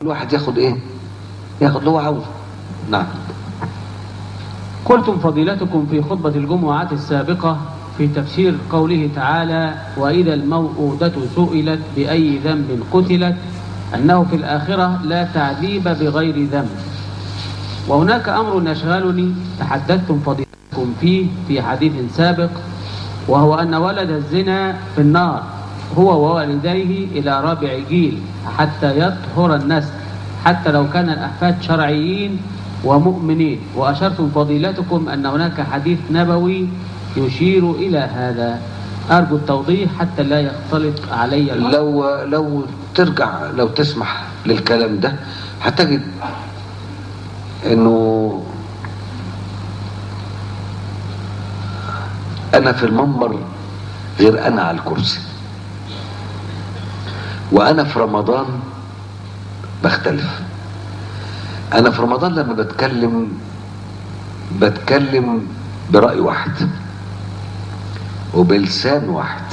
الواحد ياخد ايه ياخد اللي هو عاوزه نعم قلتم فضيلتكم في خطبة الجمعة السابقة في تفسير قوله تعالى وإذا الموءودة سئلت بأي ذنب قتلت أنه في الآخرة لا تعذيب بغير ذنب وهناك أمر يشغلني تحدثتم فضيلتكم فيه في حديث سابق وهو أن ولد الزنا في النار هو ووالديه إلى رابع جيل حتى يطهر النسل حتى لو كان الأحفاد شرعيين ومؤمنين وأشرتم فضيلتكم أن هناك حديث نبوي يشير إلى هذا أرجو التوضيح حتى لا يختلط علي الأمر. لو لو ترجع لو تسمح للكلام ده هتجد انه انا في المنبر غير انا على الكرسي وانا في رمضان بختلف انا في رمضان لما بتكلم بتكلم برأي واحد وبلسان واحد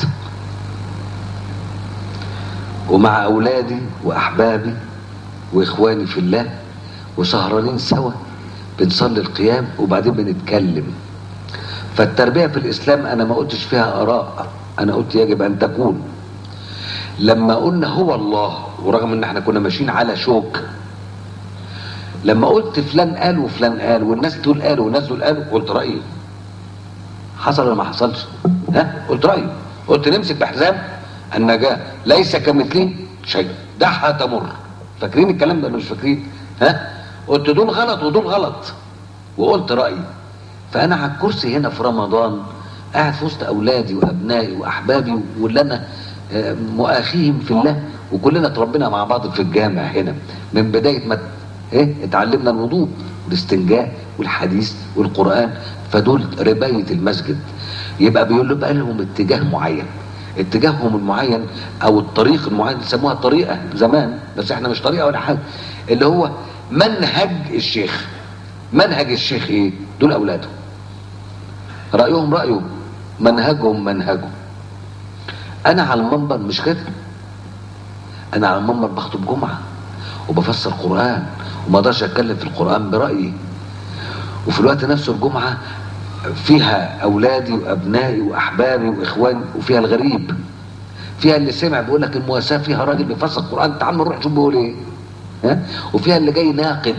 ومع اولادي واحبابي واخواني في الله وسهرانين سوا بنصلي القيام وبعدين بنتكلم فالتربيه في الاسلام انا ما قلتش فيها اراء انا قلت يجب ان تكون لما قلنا هو الله ورغم ان احنا كنا ماشيين على شوك لما قلت فلان قال وفلان قال والناس دول قالوا والناس دول قالوا قلت رايي حصل ولا ما حصلش ها قلت رايي قلت نمسك بحزام النجاه ليس كمثله شيء دعها تمر فاكرين الكلام ده ولا مش فاكرين ها قلت دول غلط ودول غلط وقلت رايي فانا على الكرسي هنا في رمضان قاعد في وسط اولادي وابنائي واحبابي واللي انا آه، مؤاخيهم في الله وكلنا اتربينا مع بعض في الجامع هنا من بدايه ما ايه اتعلمنا الوضوء والاستنجاء والحديث والقران فدول ربايه المسجد يبقى بيقول له بقى لهم اتجاه معين اتجاههم المعين او الطريق المعين يسموها طريقه زمان بس احنا مش طريقه ولا حاجه اللي هو منهج الشيخ منهج الشيخ ايه دول اولاده رايهم رايه منهجهم منهجه انا على المنبر مش كده انا على المنبر بخطب جمعه وبفسر قران وما اقدرش اتكلم في القران برايي وفي الوقت نفسه الجمعه فيها اولادي وابنائي واحبابي واخواني وفيها الغريب فيها اللي سمع بيقول لك المواساه فيها راجل بيفسر القران تعال نروح شوف بيقول ايه ها وفيها اللي جاي ناقد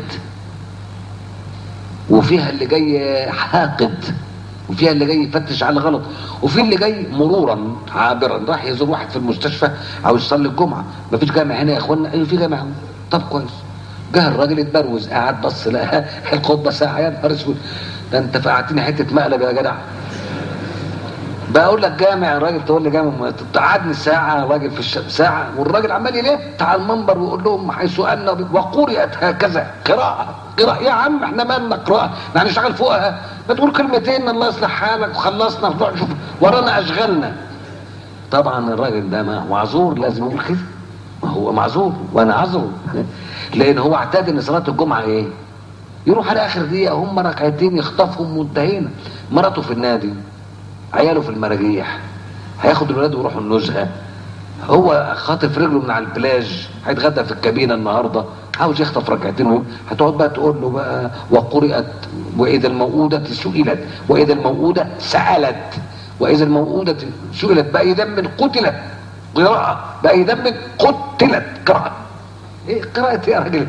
وفيها اللي جاي حاقد وفيها اللي جاي يفتش على غلط وفي اللي جاي مرورا عابرا راح يزور واحد في المستشفى او يصلي الجمعه مفيش جامع هنا يا اخوانا ايوه في جامع هنا. طب كويس جه الراجل اتبروز قاعد بص لقى الخطبه ساعه يا نهار اسود ده انت فقعتني حته مقلب يا جدع بقول لك جامع الراجل تقول لي جامع تقعدني ساعة راجل في الشام ساعة والراجل عمال يلف على المنبر ويقول لهم حيث أن وقرئت هكذا قراءة قراءة يا عم احنا مالنا قراءة ما هنشتغل فوقها ما تقول كلمتين الله يصلح حالك وخلصنا نروح نشوف ورانا أشغالنا طبعا الراجل ده ما هو معذور لازم يقول كده ما هو معذور وانا عذره لان هو اعتاد ان صلاه الجمعه ايه يروح على اخر دقيقه هم ركعتين يخطفهم وانتهينا مراته في النادي عياله في المراجيح هياخد الولاد ويروحوا النزهه هو خاطف رجله من على البلاج هيتغدى في الكابينه النهارده عاوز يخطف ركعتين ويقوم. هتقعد بقى تقول له بقى وقرئت واذا الموءودة سئلت واذا الموءودة سألت واذا الموءودة سئلت بأي ذنب قتلت قراءة بأي ذنب قتلت قراءة ايه قراءة يا راجل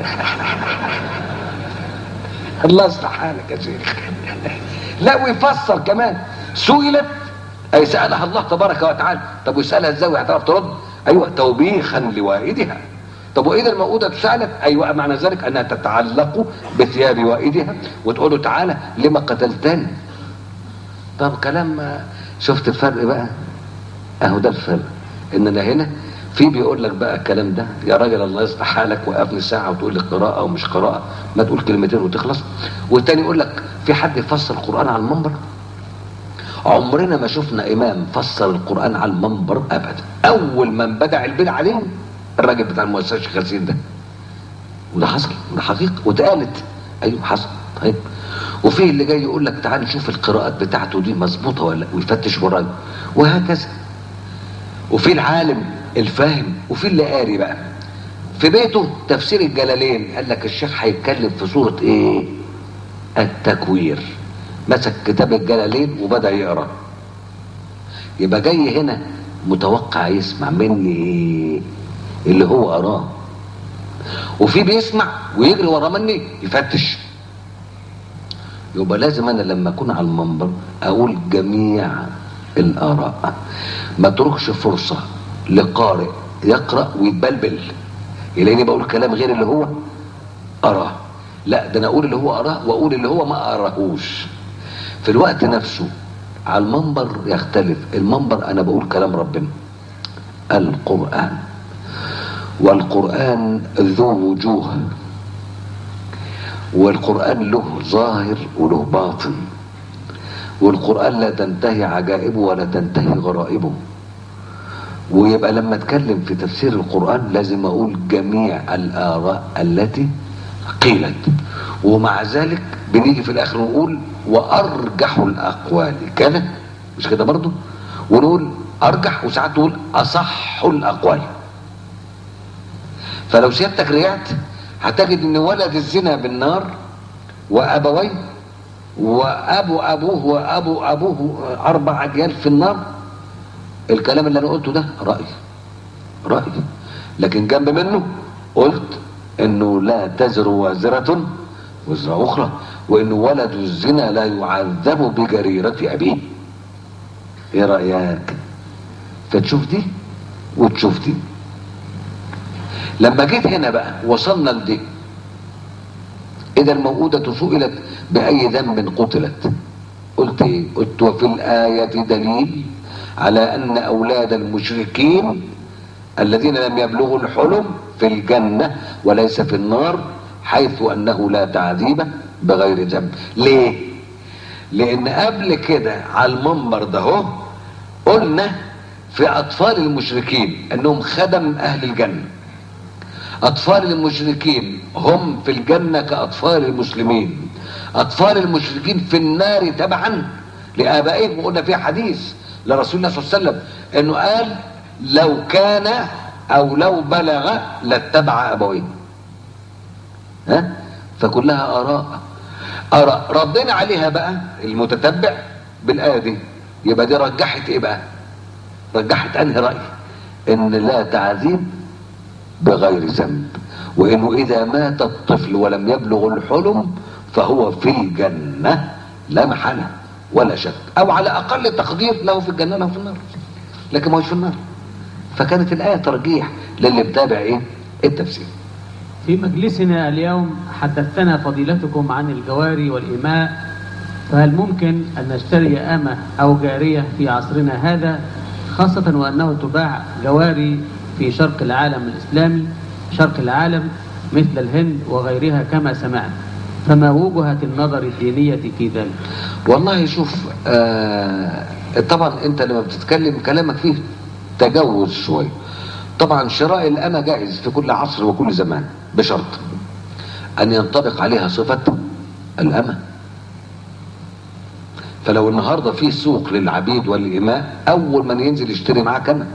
الله يصلح حالك يا شيخ لا ويفسر كمان سئلت اي سالها الله تبارك وتعالى طب ويسالها ازاي هتعرف ترد ايوه توبيخا لوائدها طب واذا الموءودة سالت ايوه معنى ذلك انها تتعلق بثياب وائدها وتقول له تعالى لما قتلتني طب كلام شفت الفرق بقى اهو ده الفرق اننا هنا في بيقول لك بقى الكلام ده يا راجل الله يصلح حالك وقفني ساعه وتقول لي قراءه ومش قراءه ما تقول كلمتين وتخلص والتاني يقول لك في حد يفسر القران على المنبر عمرنا ما شفنا امام فسر القران على المنبر ابدا اول من بدع البدع عليهم الراجل بتاع المؤسسه الشيخ ياسين ده وده حصل وده حقيقه واتقالت ايوه حصل طيب وفي اللي جاي يقول لك تعال نشوف القراءات بتاعته دي مظبوطه ولا لا ويفتش ورايا وهكذا وفي العالم الفاهم وفي اللي قاري بقى في بيته تفسير الجلالين قال لك الشيخ هيتكلم في سورة ايه التكوير مسك كتاب الجلالين وبدأ يقرأ يبقى جاي هنا متوقع يسمع مني ايه اللي هو قراه وفي بيسمع ويجري ورا مني يفتش يبقى لازم انا لما اكون على المنبر اقول جميع الاراء ما تركش فرصه لقارئ يقرا ويتبلبل يلاقيني بقول كلام غير اللي هو اراه لا ده انا اقول اللي هو اراه واقول اللي هو ما اراهوش في الوقت نفسه على المنبر يختلف المنبر انا بقول كلام ربنا القران والقران ذو وجوه والقرآن له ظاهر وله باطن والقرآن لا تنتهي عجائبه ولا تنتهي غرائبه ويبقى لما اتكلم في تفسير القرآن لازم اقول جميع الآراء التي قيلت ومع ذلك بنيجي في الاخر نقول وارجح الاقوال كده مش كده برضو ونقول ارجح وساعات نقول اصح الاقوال فلو سيادتك رجعت هتجد ان ولد الزنا بالنار وابويه وابو ابوه وابو ابوه اربع اجيال في النار الكلام اللي انا قلته ده راي راي لكن جنب منه قلت انه لا تزر وازره وزر اخرى وان ولد الزنا لا يعذب بجريره ابيه ايه رايك فتشوف دي وتشوف دي لما جيت هنا بقى وصلنا لدي إذا الموءودة سئلت بأي ذنب قتلت قلت إيه؟ قلت وفي الآية دليل على أن أولاد المشركين الذين لم يبلغوا الحلم في الجنة وليس في النار حيث أنه لا تعذيب بغير ذنب ليه؟ لأن قبل كده على المنبر ده هو قلنا في أطفال المشركين أنهم خدم أهل الجنة أطفال المشركين هم في الجنة كأطفال المسلمين أطفال المشركين في النار تبعا لآبائهم وقلنا في حديث لرسول الله صلى الله عليه وسلم أنه قال لو كان أو لو بلغ لاتبع أبويه ها فكلها آراء آراء ردينا عليها بقى المتتبع بالآية دي يبقى دي رجحت إيه بقى رجحت أنهي رأي إن لا تعذيب بغير ذنب وانه اذا مات الطفل ولم يبلغ الحلم فهو في الجنة لا محالة ولا شك او على اقل تقدير له في الجنة له في النار لكن ما هوش في النار فكانت الآية ترجيح للي متابع ايه التفسير في مجلسنا اليوم حدثنا فضيلتكم عن الجواري والإماء فهل ممكن أن نشتري أمة أو جارية في عصرنا هذا خاصة وأنه تباع جواري في شرق العالم الإسلامي شرق العالم مثل الهند وغيرها كما سمعت فما وجهة النظر الدينية في ذلك والله شوف آه طبعا انت لما بتتكلم كلامك فيه تجوز شوية طبعا شراء الأمة جائز في كل عصر وكل زمان بشرط أن ينطبق عليها صفة الأمة فلو النهارده في سوق للعبيد والإماء أول من ينزل يشتري معاك أنا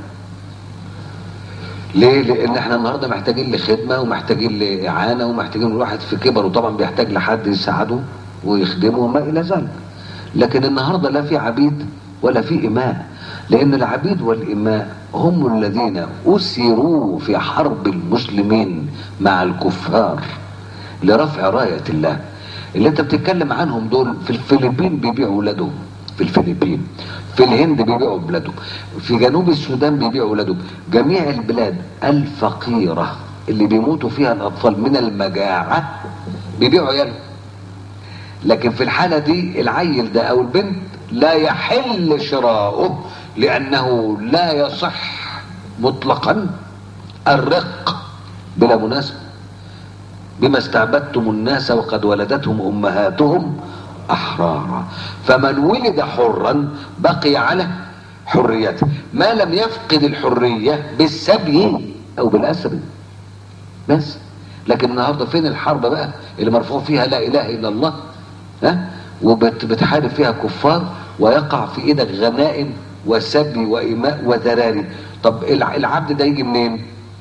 ليه؟ لأن احنا النهارده محتاجين لخدمة ومحتاجين لإعانة ومحتاجين الواحد في كبر وطبعا بيحتاج لحد يساعده ويخدمه وما إلى ذلك. لكن النهارده لا في عبيد ولا في إماء لأن العبيد والإماء هم الذين أسروا في حرب المسلمين مع الكفار لرفع راية الله اللي انت بتتكلم عنهم دول في الفلبين بيبيعوا ولادهم في الفلبين في الهند بيبيعوا بلادهم في جنوب السودان بيبيعوا ولادهم جميع البلاد الفقيرة اللي بيموتوا فيها الأطفال من المجاعة بيبيعوا عيالهم لكن في الحالة دي العيل ده أو البنت لا يحل شراؤه لأنه لا يصح مطلقا الرق بلا مناسبة بما استعبدتم الناس وقد ولدتهم أمهاتهم أحرارا فمن ولد حرا بقي على حريته ما لم يفقد الحرية بالسبي أو بالأسر بس لكن النهارده فين الحرب بقى اللي مرفوع فيها لا إله إلا الله ها وبتحارب فيها كفار ويقع في ايدك غنائم وسبي وإماء وذراري طب العبد ده يجي منين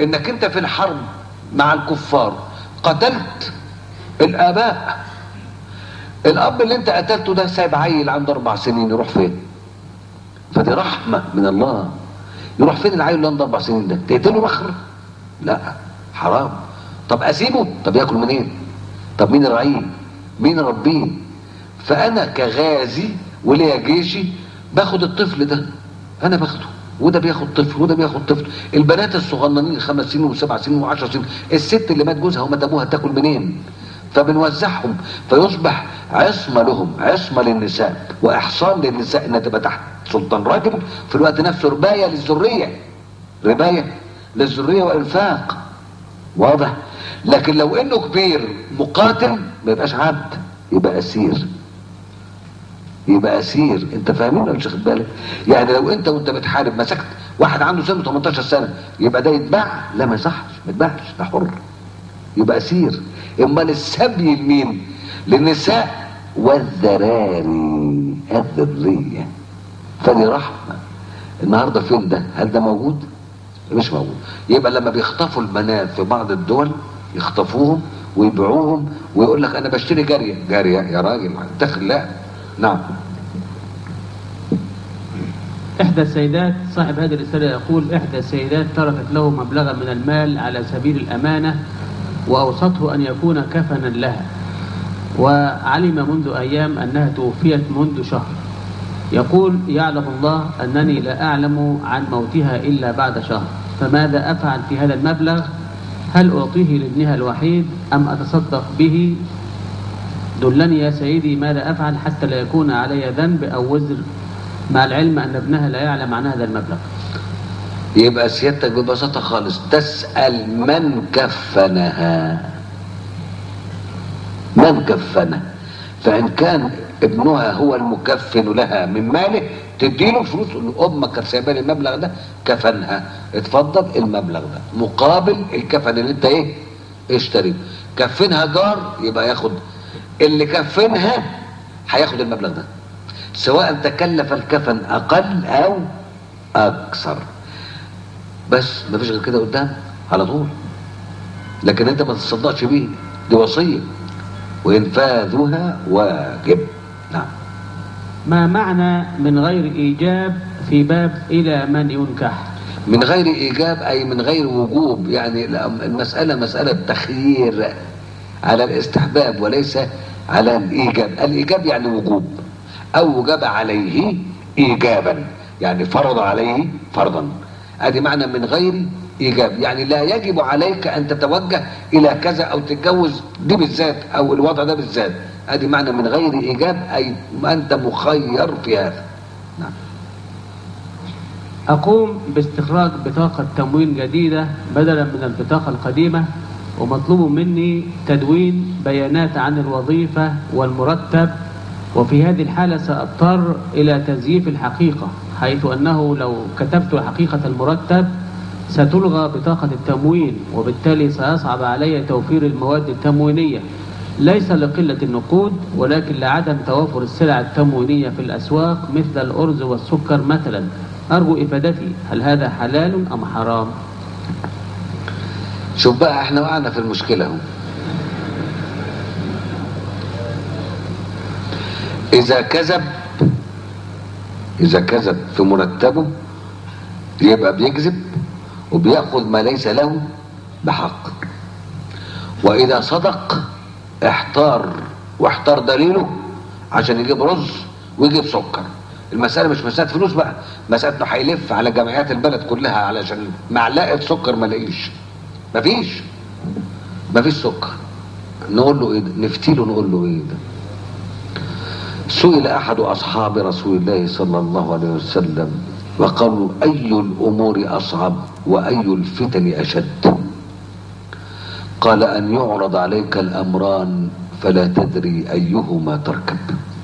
انك انت في الحرب مع الكفار قتلت الاباء الاب اللي انت قتلته ده سايب عيل عنده اربع سنين يروح فين فدي رحمه من الله يروح فين العيل اللي عنده اربع سنين ده تقتله مخر لا حرام طب اسيبه طب ياكل منين طب مين يراعيه مين يربيه فانا كغازي وليا جيشي باخد الطفل ده انا باخده وده بياخد طفل وده بياخد طفل البنات الصغننين خمس سنين وسبع سنين وعشر سنين الست اللي مات جوزها ومات ابوها تاكل منين فبنوزعهم فيصبح عصمة لهم عصمة للنساء وإحصان للنساء إنها تبقى تحت سلطان راجل في الوقت نفسه رباية للذرية رباية للذرية وإنفاق واضح لكن لو إنه كبير مقاتل ما يبقاش عبد يبقى أسير يبقى اسير انت فاهمين ولا مش واخد بالك يعني لو انت وانت بتحارب مسكت واحد عنده سنه 18 سنه يبقى ده يتباع لا ما يصحش ما يتباعش ده حر يبقى اسير امال السبي لمين للنساء والذراري الذريه فدي رحمه النهارده فين ده هل ده موجود مش موجود يبقى لما بيخطفوا البنات في بعض الدول يخطفوهم ويبيعوهم ويقول لك انا بشتري جاريه جاريه يا راجل دخل لا نعم إحدى السيدات صاحب هذه الرسالة يقول إحدى السيدات تركت له مبلغا من المال على سبيل الأمانة وأوصته أن يكون كفنا لها وعلم منذ أيام أنها توفيت منذ شهر يقول يعلم الله أنني لا أعلم عن موتها إلا بعد شهر فماذا أفعل في هذا المبلغ هل أعطيه لابنها الوحيد أم أتصدق به دلني يا سيدي ماذا أفعل حتى لا يكون علي ذنب أو وزر مع العلم أن ابنها لا يعلم عن هذا المبلغ يبقى سيادتك ببساطة خالص تسأل من كفنها من كفنها فإن كان ابنها هو المكفن لها من ماله تديله فلوس تقول له امك كانت سايبه لي المبلغ ده كفنها اتفضل المبلغ ده مقابل الكفن اللي انت ايه اشتريه كفنها جار يبقى ياخد اللي كفنها هياخد المبلغ ده سواء تكلف الكفن اقل او اكثر بس مفيش غير كده قدام على طول لكن انت ما تتصدقش بيه دي وصيه وانفاذها واجب نعم ما معنى من غير إيجاب في باب إلى من ينكح من غير ايجاب اي من غير وجوب يعني لا، المساله مساله تخيير على الاستحباب وليس على الايجاب الايجاب يعني وجوب او وجب عليه ايجابا يعني فرض عليه فرضا ادي معنى من غير ايجاب يعني لا يجب عليك ان تتوجه الى كذا او تتجوز دي بالذات او الوضع ده بالذات ادي معنى من غير ايجاب اي انت مخير في هذا نعم أقوم باستخراج بطاقة تموين جديدة بدلا من البطاقة القديمة ومطلوب مني تدوين بيانات عن الوظيفة والمرتب وفي هذه الحالة سأضطر إلى تزييف الحقيقة حيث أنه لو كتبت حقيقة المرتب ستلغى بطاقة التموين وبالتالي سيصعب علي توفير المواد التموينية ليس لقلة النقود ولكن لعدم توافر السلع التموينية في الأسواق مثل الأرز والسكر مثلا أرجو إفادتي هل هذا حلال أم حرام شوف بقى احنا وقعنا في المشكله اهو اذا كذب اذا كذب في مرتبه يبقى بيكذب وبياخذ ما ليس له بحق واذا صدق احتار واحتار دليله عشان يجيب رز ويجيب سكر المسألة مش مسألة فلوس بقى مسألة انه هيلف على جمعيات البلد كلها علشان معلقة سكر ما لاقيش مفيش مفيش سكر نقول له ايه ده نفتي له نقول له ايه ده سئل احد اصحاب رسول الله صلى الله عليه وسلم وقالوا اي الامور اصعب واي الفتن اشد قال ان يعرض عليك الامران فلا تدري ايهما تركب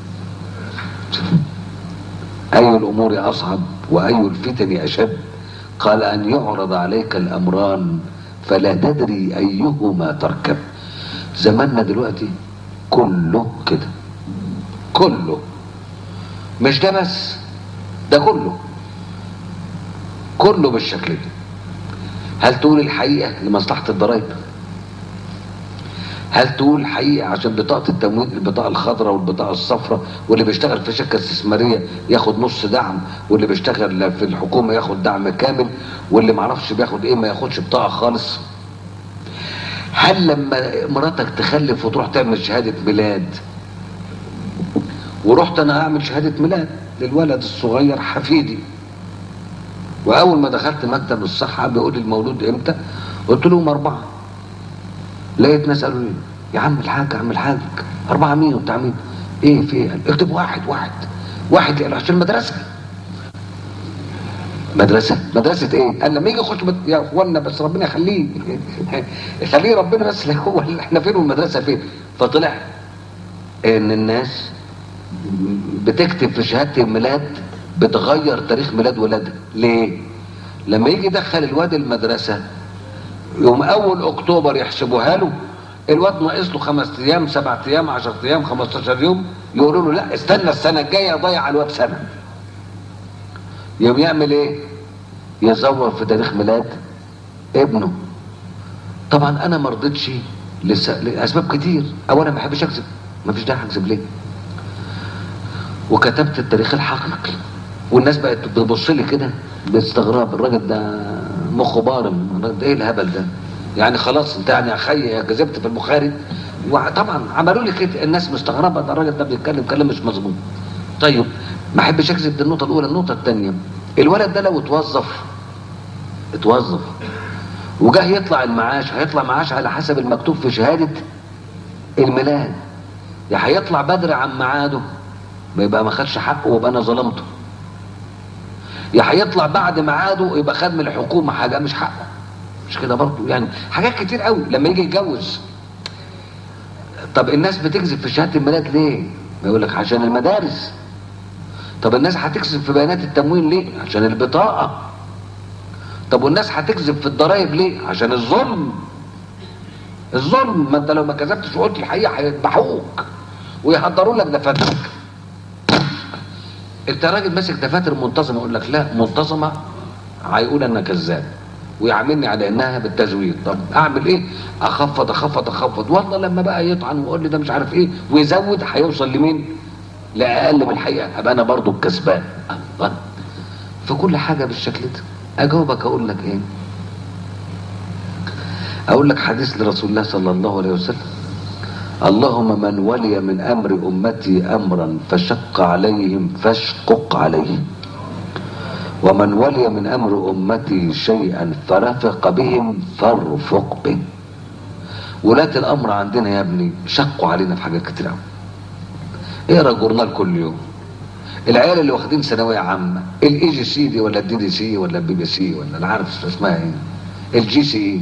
اي الامور اصعب واي الفتن اشد قال ان يعرض عليك الامران فلا تدري ايهما تركب زماننا دلوقتي كله كده كله مش ده بس ده كله كله بالشكل ده هل تقول الحقيقه لمصلحه الضرائب هل تقول الحقيقه عشان بطاقه التموين البطاقه الخضراء والبطاقه الصفراء واللي بيشتغل في شركه استثماريه ياخد نص دعم واللي بيشتغل في الحكومه ياخد دعم كامل واللي معرفش بياخد ايه ما ياخدش بطاقه خالص هل لما مراتك تخلف وتروح تعمل شهاده ميلاد ورحت انا اعمل شهاده ميلاد للولد الصغير حفيدي واول ما دخلت مكتب الصحه بيقول لي المولود امتى قلت لهم اربعه لقيت ناس قالوا لي يا عم الحاج يا عم الحاج اربعه مين وبتاع مين ايه في ايه اكتب واحد واحد واحد ليه؟ عشان المدرسه مدرسه مدرسه ايه قال لما يجي يخش مد... يا اخوانا بس ربنا يخليه يخليه ربنا بس هو اللي احنا فين والمدرسه فين فطلع ان الناس بتكتب في شهاده الميلاد بتغير تاريخ ميلاد ولادها ليه لما يجي يدخل الواد المدرسه يوم اول اكتوبر يحسبوها له الواد ناقص له خمس ايام سبع ايام 10 ايام 15 يوم يقولوا له لا استنى السنه الجايه ضيع على الواد سنه يوم يعمل ايه يزور في تاريخ ميلاد ابنه طبعا انا ما رضيتش لس... لاسباب كتير اولا ما بحبش اكذب ما فيش داعي اكذب ليه وكتبت التاريخ الحقيقي والناس بقت بتبص لي كده باستغراب الراجل ده مخه بارم الراجل ده ايه الهبل ده يعني خلاص انت يعني اخي كذبت في البخاري وطبعا عملوا لي كده الناس مستغربه ده الراجل ده بيتكلم كلام مش مظبوط طيب ما احبش اكذب دي النقطه الاولى النقطه الثانيه الولد ده لو اتوظف اتوظف وجاه يطلع المعاش هيطلع معاش على حسب المكتوب في شهاده الميلاد يا هيطلع بدري عن ميعاده يبقى ما خدش حقه ويبقى انا ظلمته يا هيطلع بعد ميعاده يبقى خد من الحكومه حاجه مش حقه مش كده برضه يعني حاجات كتير قوي لما يجي يتجوز طب الناس بتكذب في شهاده الميلاد ليه؟ ما يقول لك عشان المدارس طب الناس هتكذب في بيانات التموين ليه؟ عشان البطاقه طب والناس هتكذب في الضرايب ليه؟ عشان الظلم الظلم ما انت لو ما كذبتش وقلت الحقيقه هيذبحوك ويحضروا لك دفاترك انت راجل ماسك دفاتر منتظمه يقول لك لا منتظمه هيقول انا كذاب ويعاملني على انها بالتزوير طب اعمل ايه اخفض اخفض اخفض والله لما بقى يطعن ويقول لي ده مش عارف ايه ويزود هيوصل لمين لاقل من الحقيقه ابقى انا برضو الكسبان أه. في كل حاجه بالشكل ده اجاوبك اقول لك ايه اقول لك حديث لرسول الله صلى الله عليه وسلم اللهم من ولي من امر امتي امرا فشق عليهم فاشقق عليه ومن ولي من امر امتي شيئا فرفق بهم فارفق به ولاة الامر عندنا يا ابني شقوا علينا في حاجات كتير قوي اقرا الجورنال كل يوم العيال اللي واخدين ثانويه عامه الاي جي سي دي ولا الدي دي سي ولا البي بي سي ولا انا عارف اسمها ايه الجي سي اي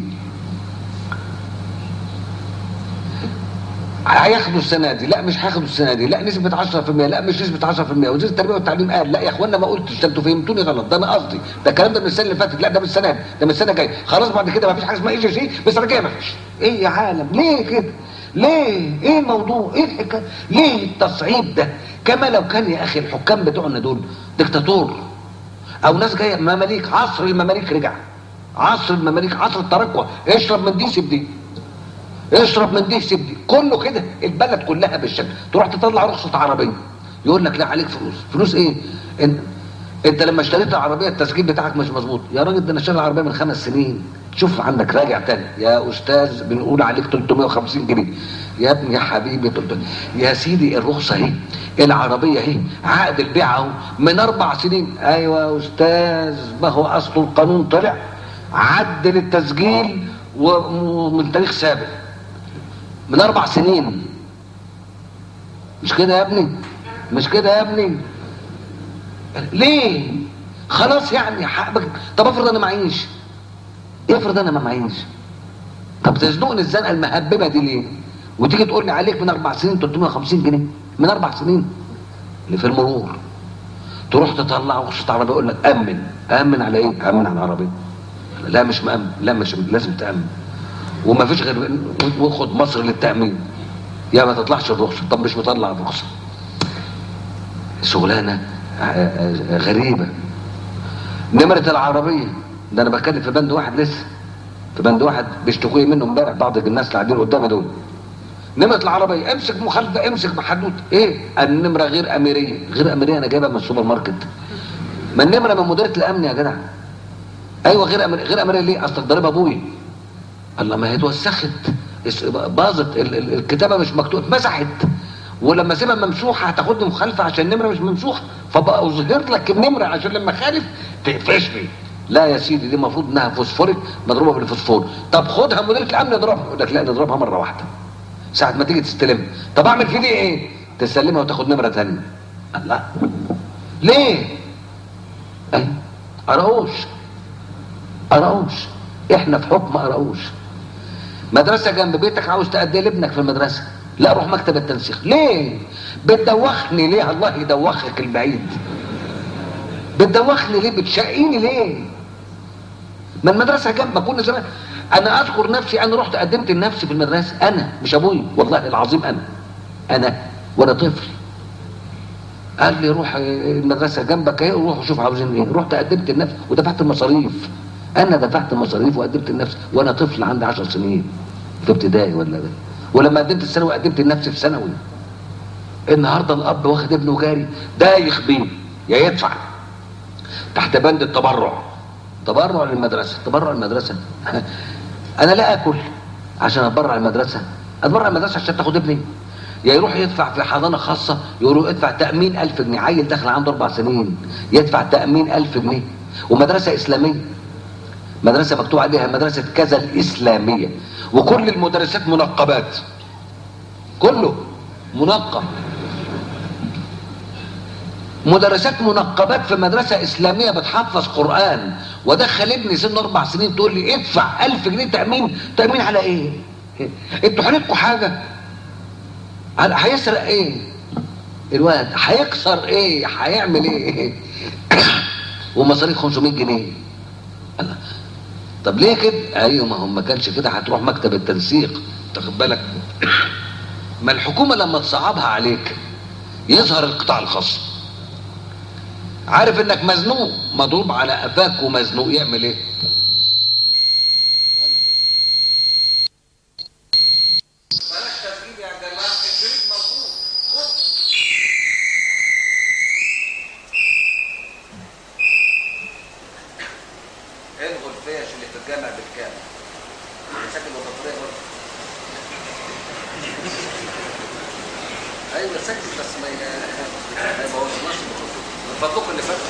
هياخدوا السنه دي لا مش هياخدوا السنه دي لا نسبه 10% لا مش نسبه 10% وزير التربيه والتعليم قال لا يا اخوانا ما قلتش ده انتوا فهمتوني غلط ده انا قصدي ده الكلام ده من السنه اللي فاتت لا ده من السنه دي ده من السنه الجايه خلاص بعد كده ما فيش حاجه اسمها اي جي سي بس السنه الجايه ما فيش ايه يا عالم ليه كده ليه ايه الموضوع ايه الحكايه ليه التصعيد ده كما لو كان يا اخي الحكام بتوعنا دول دكتاتور او ناس جايه مماليك عصر المماليك رجع عصر المماليك عصر الترقوه اشرب من دي سيب دي اشرب من دي سيب دي كله كده البلد كلها بالشكل تروح تطلع رخصه عربيه يقول لك لا عليك فلوس فلوس ايه انت انت لما اشتريت العربيه التسجيل بتاعك مش مظبوط يا راجل ده انا شاري العربيه من خمس سنين شوف عندك راجع تاني يا استاذ بنقول عليك 350 جنيه يا ابني يا حبيبي 300 يا سيدي الرخصه اهي العربيه اهي عقد البيع اهو من اربع سنين ايوه يا استاذ ما هو اصل القانون طلع عدل التسجيل ومن تاريخ سابق من اربع سنين مش كده يا ابني مش كده يا ابني ليه خلاص يعني حقك طب افرض انا معيش افرض انا ما معيش طب تزنقني الزنقه المهببه دي ليه وتيجي تقول لي عليك من اربع سنين 350 جنيه من اربع سنين اللي في المرور تروح تطلع رخصه عربيه يقول لك امن امن على ايه امن على العربيه لا مش مأمن لا مش لازم تأمن وما فيش غير وخد مصر للتأمين يا ما تطلعش الرخصة طب مش مطلع الرخصة شغلانة غريبة نمرة العربية ده انا بتكلم في بند واحد لسه في بند واحد بيشتكوا لي منه امبارح بعض الناس اللي قاعدين قدامي دول نمرة العربية امسك مخالفة امسك محدود ايه النمرة غير اميرية غير اميرية انا جايبها من السوبر ماركت ما النمرة من مديرية الامن يا جدع ايوه غير أميرية غير اميرية ليه اصل ضاربها ابوي الله ما هي اتوسخت اس- باظت ال- ال- الكتابة مش مكتوبة اتمسحت ولما اسيبها ممسوحة هتاخدني مخالفة عشان النمرة مش ممسوحة فبقى اظهر لك النمرة عشان لما خالف تقفشني لا يا سيدي دي المفروض انها فوسفوريك مضروبة بالفوسفور طب خدها مديرية الامن اضربها يقول لك لا نضربها مرة واحدة ساعة ما تيجي تستلم طب اعمل في دي ايه تسلمها وتاخد نمرة تانية الله ليه اي قراوش قراوش احنا في حكم قراوش مدرسة جنب بيتك عاوز تأدي لابنك في المدرسة لا روح مكتب التنسيق ليه بتدوخني ليه الله يدوخك البعيد بتدوخني ليه بتشقيني ليه ما المدرسة جنب ما كنا زمان انا اذكر نفسي انا رحت قدمت لنفسي في المدرسة انا مش ابوي والله العظيم انا انا وانا طفل قال لي روح المدرسة جنبك اهي وروح شوف عاوزين ايه رحت قدمت لنفسي ودفعت المصاريف انا دفعت المصاريف وقدمت لنفسي وانا طفل عندي 10 سنين في ابتدائي ولا ده ولما قدمت الثانوي قدمت لنفسي في ثانوي النهارده الاب واخد ابنه جاري دايخ بيه يا يدفع تحت بند التبرع تبرع للمدرسه تبرع للمدرسه انا لا اكل عشان اتبرع المدرسه اتبرع المدرسه عشان تاخد ابني يا يروح يدفع في حضانه خاصه يقولوا ادفع تامين ألف جنيه عيل داخل عنده اربع سنين يدفع تامين ألف جنيه ومدرسه اسلاميه مدرسه مكتوب عليها مدرسه كذا الاسلاميه وكل المدرسات منقبات كله منقب مدرسات منقبات في مدرسة إسلامية بتحفظ قرآن ودخل ابني سن أربع سنين تقول لي ادفع ألف جنيه تأمين تأمين على إيه؟ انتوا حالتكم حاجة على- هيسرق إيه؟ الواد هيكسر إيه؟ هيعمل إيه؟ ومصاريف 500 جنيه الله طب ليه كده؟ أيوه ما هو ما كانش كده هتروح مكتب التنسيق تاخد بالك ما الحكومة لما تصعبها عليك يظهر القطاع الخاص عارف انك مزنوق مضروب على قفاك ومزنوق يعمل ايه بلاش تسجيل يا جماعه الشريط موجود خد الغوا الفيش اللي في الجامع بالكامل شكل البطاريه برضه ايوه سجل بس ما ي- ما يبوظناش من فضلكم اللي فات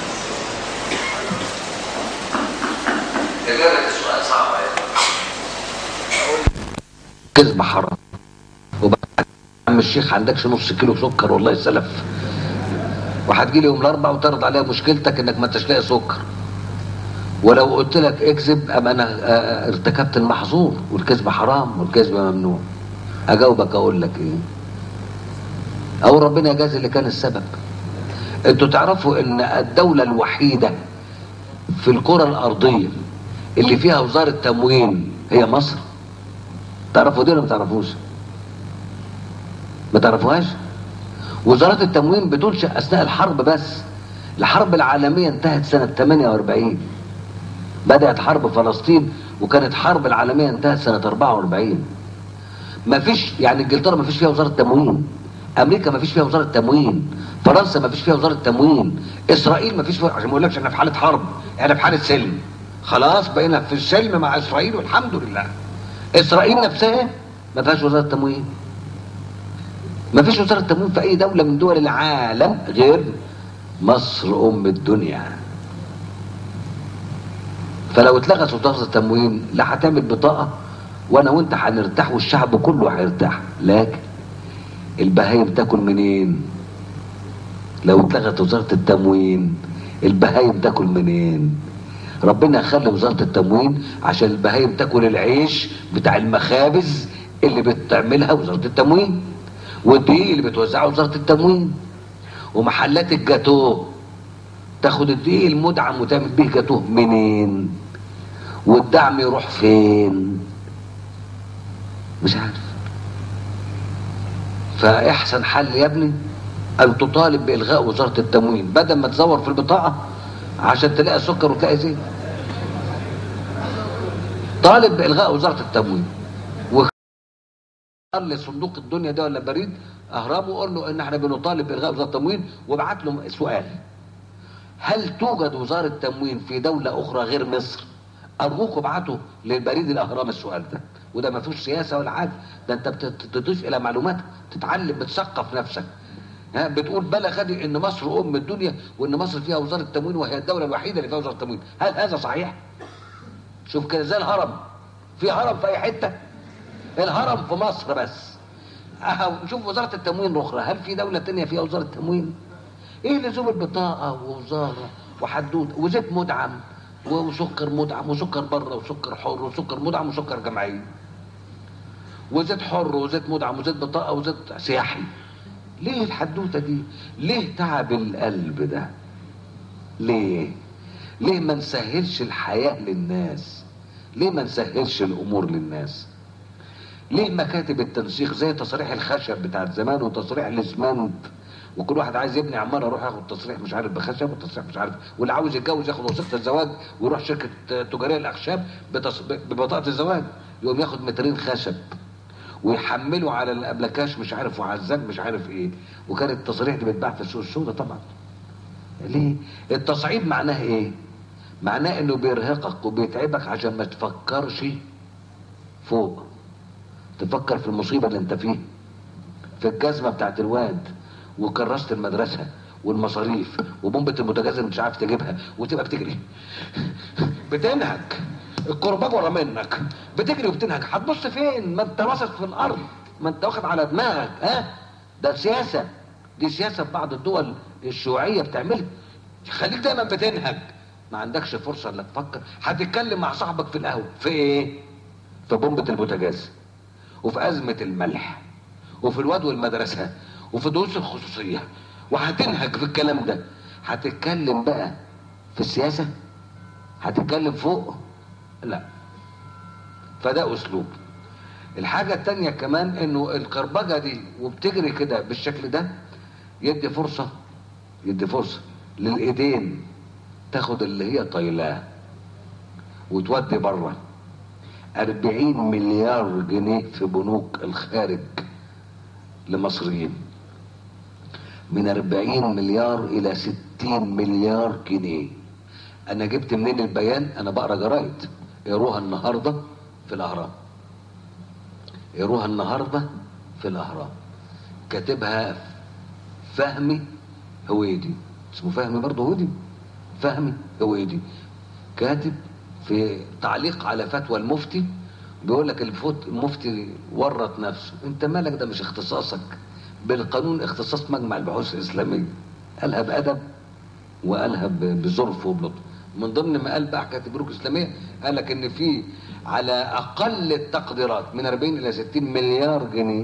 إجابة السؤال صعبة أقول كذب حرام وبعد عم الشيخ عندكش نص كيلو سكر والله سلف وهتجي لي يوم الاربعاء وتعرض عليها مشكلتك انك ما انتش لاقي سكر ولو قلت لك اكذب ام انا آه، ارتكبت المحظور والكذب حرام والكذب ممنوع اجاوبك اقول لك ايه او ربنا يجازي اللي كان السبب انتوا تعرفوا ان الدولة الوحيدة في الكرة الارضية اللي فيها وزارة تموين هي مصر تعرفوا دي ولا ما تعرفوش ما تعرفوهاش وزارة التموين بتنشأ اثناء الحرب بس الحرب العالمية انتهت سنة 48 بدأت حرب فلسطين وكانت حرب العالمية انتهت سنة 44 ما فيش يعني انجلترا ما فيش فيها وزاره تموين امريكا ما فيش فيها وزاره تموين فرنسا ما فيش فيها وزاره تموين اسرائيل ما فيش فيها عشان ما اقولكش احنا في حاله حرب احنا في حاله سلم خلاص بقينا في السلم مع اسرائيل والحمد لله اسرائيل نفسها ما فيهاش وزاره تموين ما فيش وزاره تموين في اي دوله من دول العالم غير مصر ام الدنيا فلو اتلغت وزاره التموين لا هتعمل بطاقه وانا وانت هنرتاح والشعب كله هيرتاح لكن البهايم تاكل منين لو اتلغت وزاره التموين البهايم تاكل منين ربنا خلى وزاره التموين عشان البهايم تاكل العيش بتاع المخابز اللي بتعملها وزاره التموين والدقيق اللي بتوزعه وزاره التموين ومحلات الجاتوه تاخد الدقيق المدعم وتعمل بيه جاتوه منين والدعم يروح فين مش عارف فاحسن حل يا ابني ان تطالب بالغاء وزاره التموين بدل ما تزور في البطاقه عشان تلاقي سكر وتلاقي زيت طالب بالغاء وزاره التموين و قال لي صندوق الدنيا ده ولا بريد اهرامه وقول له ان احنا بنطالب بالغاء وزاره التموين وابعت له سؤال هل توجد وزاره تموين في دوله اخرى غير مصر ارجوك ابعتوا للبريد الاهرام السؤال ده وده ما فيهوش سياسه ولا حاجه ده انت بتضيف الى معلومات تتعلم بتثقف نفسك ها بتقول بلغني ان مصر ام الدنيا وان مصر فيها وزاره تموين وهي الدوله الوحيده اللي فيها وزاره تموين هل هذا صحيح شوف كده زي الهرم في هرم في اي حته الهرم في مصر بس أه شوف وزاره التموين الاخرى هل في دوله تانية فيها وزاره تموين ايه لزوم البطاقه ووزاره وحدود وزيت مدعم وسكر مدعم وسكر بره وسكر حر وسكر مدعم وسكر جمعي وزيت حر وزيت مدعم وزيت بطاقه وزيت سياحي ليه الحدوته دي ليه تعب القلب ده ليه ليه ما نسهلش الحياه للناس ليه ما نسهلش الامور للناس ليه مكاتب التنسيق زي تصريح الخشب بتاعت زمان وتصريح الاسمنت وكل واحد عايز يبني عماره يروح ياخد تصريح مش عارف بخشب وتصريح مش عارف واللي عاوز يتجوز ياخد وثيقه الزواج ويروح شركه تجاريه الاخشاب بتص... ببطاقه الزواج يقوم ياخد مترين خشب ويحملوا على الابلكاش مش عارف وعزاك مش عارف ايه وكانت التصريح دي بتتباع في السوق السوداء طبعا ليه التصعيد معناه ايه معناه انه بيرهقك وبيتعبك عشان ما تفكرش فوق تفكر في المصيبه اللي انت فيها في الجزمه بتاعت الواد وكراسه المدرسه والمصاريف وبومبه البوتاجاز اللي مش عارف تجيبها وتبقى بتجري بتنهج الكرباج ورا منك بتجري وبتنهج هتبص فين ما انت باصص في الارض ما انت واخد على دماغك ها ده سياسه دي سياسه في بعض الدول الشيوعيه بتعملها خليك دايما بتنهج ما عندكش فرصه انك تفكر هتتكلم مع صاحبك في القهوه في ايه في بومبه البوتاجاز وفي ازمه الملح وفي الواد والمدرسه وفي الدروس الخصوصيه وهتنهج في الكلام ده هتتكلم بقى في السياسه هتتكلم فوق لا فده اسلوب الحاجة التانية كمان انه الكربجة دي وبتجري كده بالشكل ده يدي فرصة يدي فرصة للايدين تاخد اللي هي طايلاه وتودي بره أربعين مليار جنيه في بنوك الخارج لمصريين من أربعين مليار إلى ستين مليار جنيه أنا جبت منين البيان أنا بقرأ جرايد اقروها النهاردة في الأهرام اقروها النهاردة في الأهرام كاتبها فهمي هويدي اسمه فهمي برضه هويدي فهمي هويدي كاتب في تعليق على فتوى المفتي بيقول لك المفتي ورط نفسه انت مالك ده مش اختصاصك بالقانون اختصاص مجمع البحوث الاسلاميه قالها بادب وقالها بظرف وبلطف من ضمن ما قال بقى حكايه البنوك الاسلاميه قال لك ان في على اقل التقديرات من 40 الى 60 مليار جنيه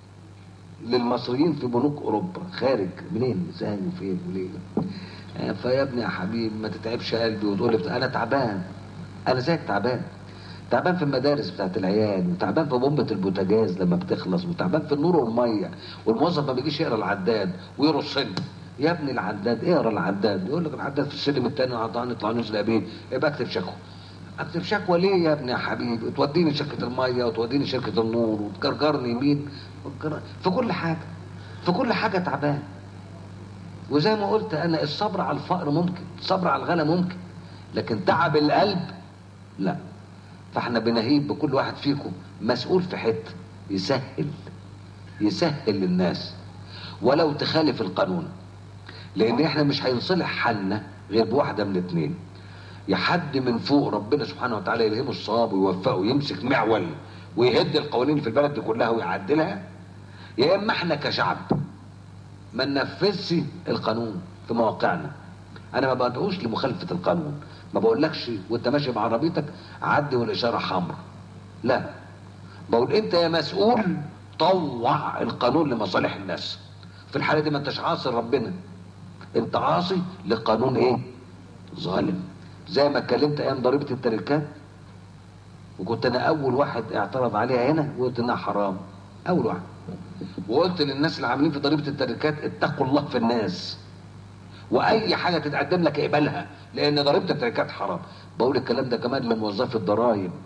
للمصريين في بنوك اوروبا خارج منين ازاي وفين وليه فيا ابني يا حبيبي ما تتعبش قلبي وتقول لي انا تعبان انا زيك تعبان تعبان في المدارس بتاعت العيال وتعبان في بومبة البوتاجاز لما بتخلص وتعبان في النور والمية والموظف ما بيجيش يقرا العداد ويرصني يا ابني العداد اقرا العداد يقول لك العداد في السلم الثاني وعطاني يطلع نزل بيه يبقى اكتب شكوى اكتب شكوى ليه يا ابني يا حبيبي توديني شركة المية وتوديني شركة النور وتجرجرني يمين في كل حاجة في كل حاجة تعبان وزي ما قلت انا الصبر على الفقر ممكن الصبر على الغلا ممكن لكن تعب القلب لا فاحنا بنهيب بكل واحد فيكم مسؤول في حته يسهل يسهل للناس ولو تخالف القانون لان احنا مش هينصلح حالنا غير بواحده من اتنين يا حد من فوق ربنا سبحانه وتعالى يلهمه الصواب ويوفقه يمسك معول ويهد القوانين في البلد دي كلها ويعدلها يا اما احنا كشعب ما ننفذش القانون في مواقعنا انا ما بدعوش لمخالفه القانون ما بقولكش وانت ماشي بعربيتك عدي والاشاره حمراء لا بقول انت يا مسؤول طوع القانون لمصالح الناس في الحاله دي ما انتش عاصي ربنا انت عاصي لقانون ايه ظالم زي ما اتكلمت ايام ضريبه التركات وكنت انا اول واحد اعترض عليها هنا وقلت انها حرام اول واحد وقلت للناس اللي عاملين في ضريبه التركات اتقوا الله في الناس واي حاجه تتقدم لك اقبلها لان ضريبه التركات حرام بقول الكلام ده كمان لموظفي الضرائب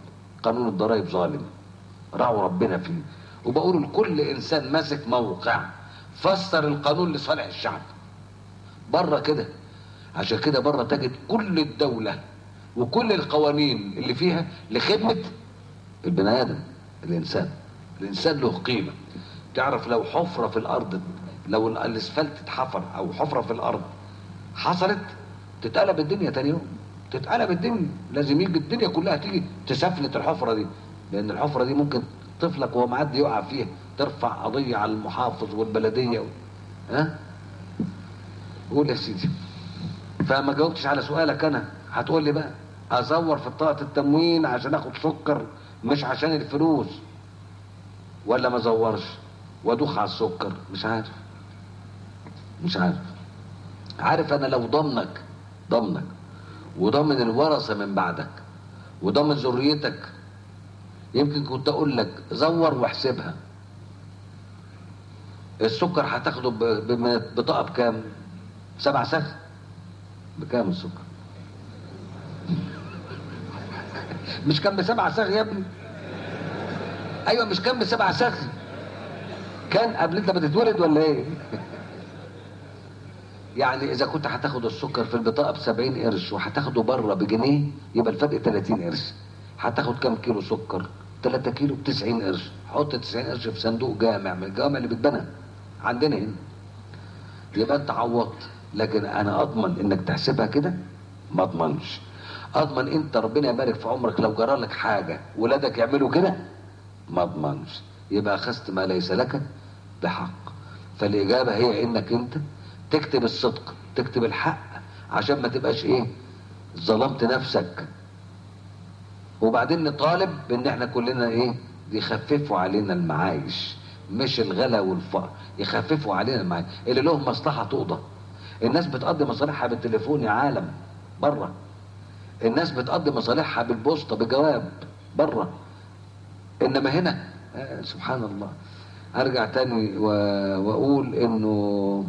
قانون الضرائب ظالم راعوا ربنا فيه وبقول لكل انسان ماسك موقع فسر القانون لصالح الشعب بره كده عشان كده بره تجد كل الدولة وكل القوانين اللي فيها لخدمة البني آدم الإنسان الإنسان له قيمة تعرف لو حفرة في الأرض لو الأسفلت اتحفر أو حفرة في الأرض حصلت تتقلب الدنيا تاني يوم تتقلب الدنيا لازم يجي الدنيا كلها تيجي تسفلت الحفرة دي لأن الحفرة دي ممكن طفلك وهو معدي يقع فيها ترفع قضية على المحافظ والبلدية و... ها قول يا سيدي فما جاوبتش على سؤالك انا هتقول لي بقى ازور في بطاقه التموين عشان اخد سكر مش عشان الفلوس ولا ما ازورش وادوخ على السكر مش عارف مش عارف عارف انا لو ضمنك ضمنك وضمن الورثه من بعدك وضمن ذريتك يمكن كنت اقول لك زور واحسبها السكر هتاخده ب- ببطاقه بكام سبع سخ بكام السكر مش كان بسبع سخ يا ابني ايوه مش كان بسبع سخ كان قبل انت ما تتولد ولا ايه يعني اذا كنت هتاخد السكر في البطاقه ب 70 قرش وهتاخده بره بجنيه يبقى الفرق 30 قرش هتاخد كام كيلو سكر 3 كيلو ب 90 قرش حط 90 قرش في صندوق جامع من الجوامع اللي بتبنى عندنا هنا يبقى انت عوضت لكن انا اضمن انك تحسبها كده ما اضمنش اضمن انت ربنا يبارك في عمرك لو جرى لك حاجه ولادك يعملوا كده ما اضمنش يبقى اخذت ما ليس لك بحق فالاجابه هي انك انت تكتب الصدق تكتب الحق عشان ما تبقاش ايه ظلمت نفسك وبعدين نطالب بان احنا كلنا ايه يخففوا علينا المعايش مش الغلا والفقر يخففوا علينا المعايش اللي له مصلحه تقضى الناس بتقضي مصالحها بالتليفون يا عالم بره الناس بتقضي مصالحها بالبوسطه بجواب بره انما هنا آه سبحان الله ارجع تاني و... واقول انه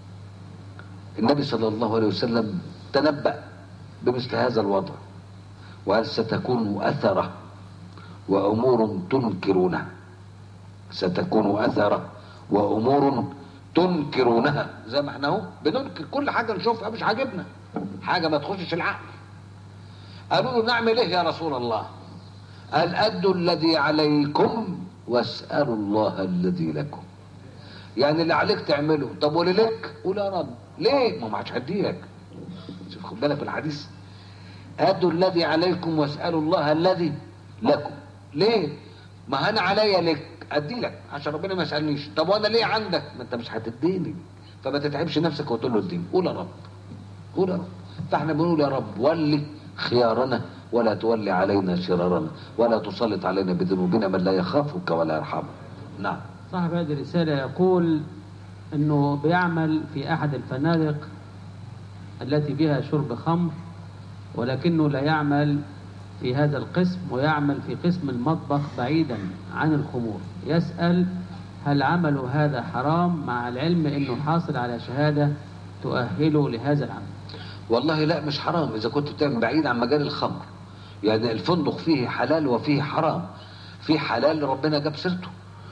النبي صلى الله عليه وسلم تنبأ بمثل هذا الوضع وهل ستكون أثرة وأمور تنكرونها ستكون أثرة وأمور تنكرونها زي ما احنا اهو بننكر كل حاجة نشوفها مش عاجبنا حاجة ما تخشش العقل قالوا له نعمل ايه يا رسول الله قال أدوا الذي عليكم واسألوا الله الذي لكم يعني اللي عليك تعمله طب واللي لك قول يا رب ليه ما معكش هديلك شوف خد بالك من الحديث أدوا الذي عليكم واسألوا الله الذي لكم ليه ما انا عليا لك ادي لك عشان ربنا ما يسالنيش طب وانا ليه عندك ما انت مش هتديني فما تتعبش نفسك وتقول له اديني قول يا رب قول يا رب فاحنا بنقول يا رب ولي خيارنا ولا تولي علينا شرارنا ولا تسلط علينا بذنوبنا من لا يخافك ولا يرحمنا نعم صاحب هذه الرسالة يقول أنه بيعمل في أحد الفنادق التي بها شرب خمر ولكنه لا يعمل في هذا القسم ويعمل في قسم المطبخ بعيدا عن الخمور يسأل هل عمله هذا حرام مع العلم أنه حاصل على شهادة تؤهله لهذا العمل والله لا مش حرام اذا كنت بتعمل بعيد عن مجال الخمر يعني الفندق فيه حلال وفيه حرام في حلال ربنا جاب سيرته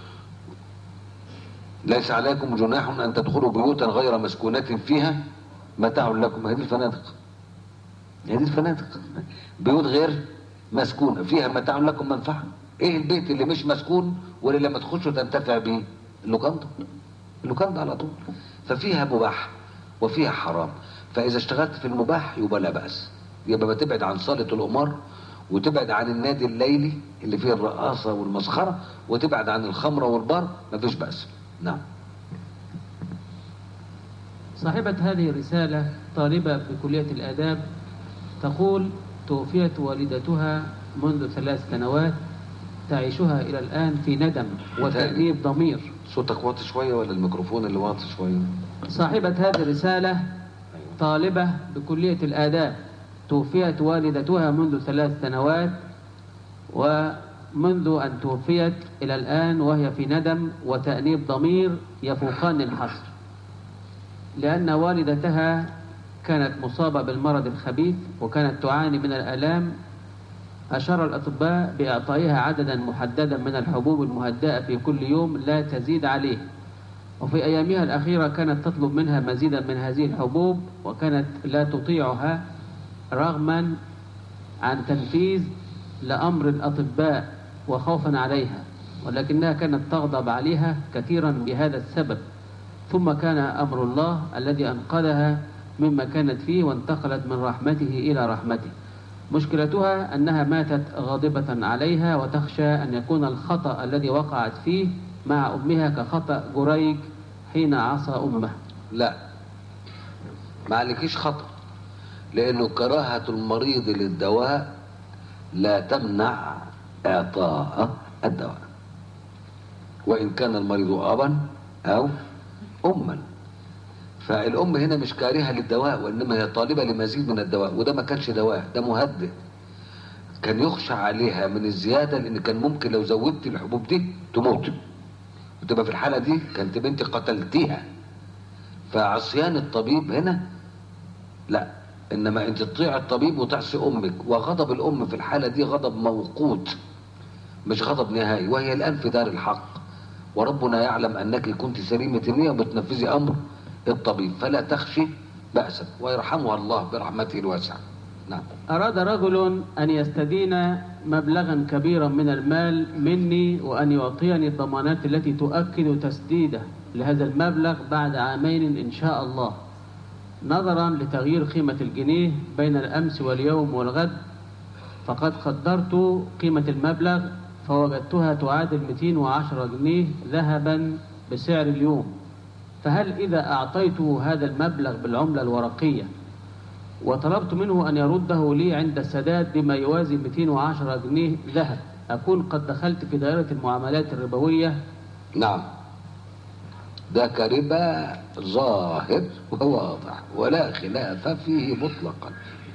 ليس عليكم جناح ان تدخلوا بيوتا غير مسكونة فيها متاع لكم هذه الفنادق هذه الفنادق بيوت غير مسكونة فيها متاع لكم منفعة ايه البيت اللي مش مسكون واللي لما تخشوا تنتفع بيه اللوكاندا اللوكاندا على طول ففيها مباح وفيها حرام فاذا اشتغلت في المباح يبقى لا باس يبقى بتبعد عن صاله القمار وتبعد عن النادي الليلي اللي فيه الرقاصه والمسخره وتبعد عن الخمره والبار مفيش باس نعم صاحبة هذه الرسالة طالبة بكلية الآداب تقول توفيت والدتها منذ ثلاث سنوات تعيشها إلى الآن في ندم وتأنيب ضمير صوتك واطي شويه ولا الميكروفون اللي واطي شويه صاحبة هذه الرسالة طالبة بكلية الآداب توفيت والدتها منذ ثلاث سنوات ومنذ أن توفيت إلى الآن وهي في ندم وتأنيب ضمير يفوقان الحصر لأن والدتها كانت مصابة بالمرض الخبيث وكانت تعاني من الآلام أشار الأطباء بإعطائها عددا محددا من الحبوب المهدئة في كل يوم لا تزيد عليه وفي أيامها الأخيرة كانت تطلب منها مزيدا من هذه الحبوب وكانت لا تطيعها رغما عن تنفيذ لأمر الأطباء وخوفا عليها ولكنها كانت تغضب عليها كثيرا بهذا السبب ثم كان أمر الله الذي أنقذها مما كانت فيه وانتقلت من رحمته إلى رحمته مشكلتها أنها ماتت غاضبة عليها وتخشى أن يكون الخطأ الذي وقعت فيه مع أمها كخطأ جريج حين عصى أمه لا ما عليكيش خطأ لأنه كراهة المريض للدواء لا تمنع إعطاء الدواء وإن كان المريض أبا أو أما فالأم هنا مش كارهة للدواء وإنما هي طالبة لمزيد من الدواء وده ما كانش دواء ده مهدئ كان يخشى عليها من الزيادة لأن كان ممكن لو زودت الحبوب دي تموت وتبقى في الحالة دي كانت بنتي قتلتيها فعصيان الطبيب هنا لا انما انت تطيع الطبيب وتعصي امك وغضب الام في الحاله دي غضب موقوت مش غضب نهائي وهي الان في دار الحق وربنا يعلم انك كنت سليمه النيه وبتنفذي امر الطبيب فلا تخشي بأسا ويرحمها الله برحمته الواسعه نعم أراد رجل أن يستدين مبلغا كبيرا من المال مني وأن يعطيني الضمانات التي تؤكد تسديده لهذا المبلغ بعد عامين إن شاء الله نظرا لتغيير قيمة الجنيه بين الأمس واليوم والغد فقد قدرت قيمة المبلغ فوجدتها تعادل 210 جنيه ذهبا بسعر اليوم فهل إذا أعطيته هذا المبلغ بالعملة الورقية وطلبت منه أن يرده لي عند السداد بما يوازي 210 جنيه ذهب أكون قد دخلت في دائرة المعاملات الربوية نعم ده كربا ظاهر وواضح ولا خلاف فيه مطلقا